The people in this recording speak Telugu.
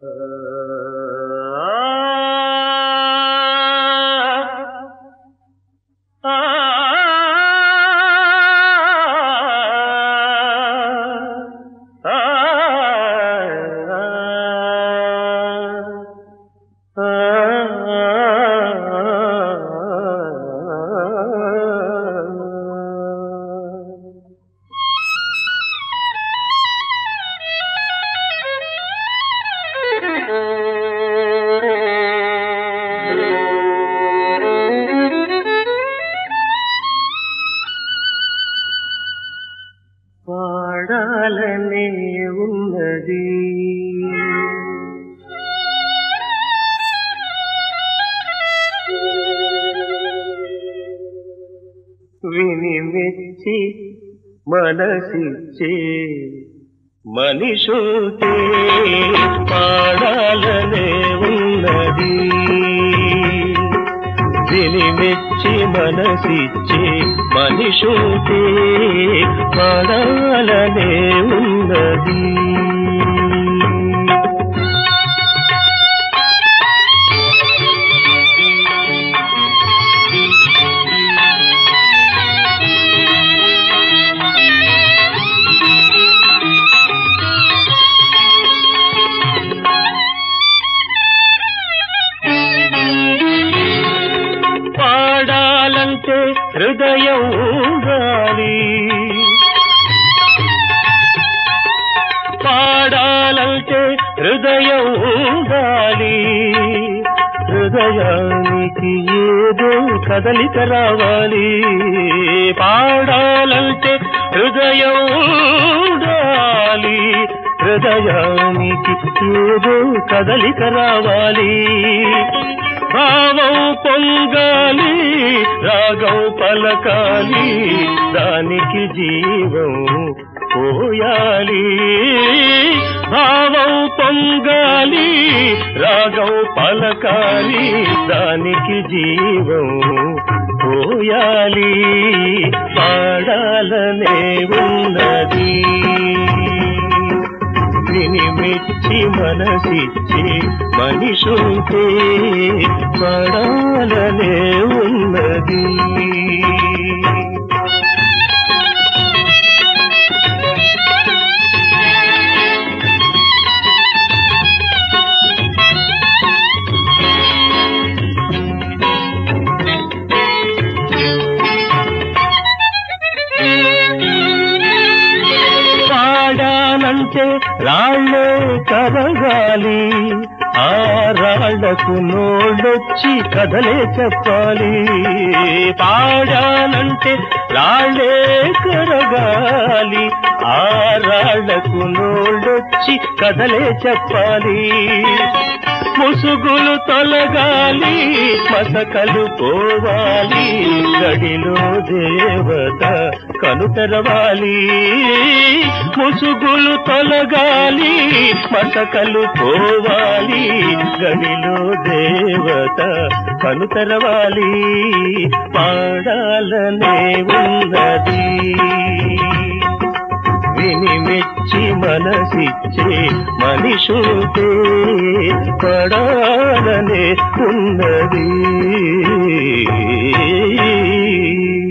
పాడాలనే ఉన్నది విని మెచ్చి మనసిచ్చే మనిషుతే పాడాలనే ఉన్నది విని మెచ్చి మనసిచ్చే మనిషుతే పాడాలనే ఉన్నది పాడాలంటే హృదయం ఉండాలి పాడాలంటే హృదయం ఉండాలి హృదయానికి ఏదో కదలిక రావాలి పాడాలంటే హృదయం ఉండాలి హృదయానికి ఏదో కదలిక రావాలి భావం పొంగాలి రాగం పలకాలి దానికి జీవం పోయాలి భావం పొంగాలి రాగం పలకాలి దానికి జీవం పోయాలి పాడాలనే ఉన్నది విని మెచ్చి మనసిచ్చి మనిషుంటే పడాలనే ఉన్నది పాడానంటే రాళ్ళే కరగాలి ఆ రాళ్లకు నోళ్ళొచ్చి కథలే చెప్పాలి పాడానంటే రాళ్ళే కరగాలి ఆ రాళ్లకు నోళ్ళొచ్చి కథలే చెప్పాలి ముసుగులు తొలగాలి మసకలు పోవాలి గడిలో దేవత కనుతెరవాలి ముసుగులు తొలగాలి మసకలు పోవాలి గడిలో దేవత కనుతెరవాలి పాడాలనే ఉన్నది విని మెచ్చి మనసిచ్చే మనిషుతే పడాలనే ఉన్నది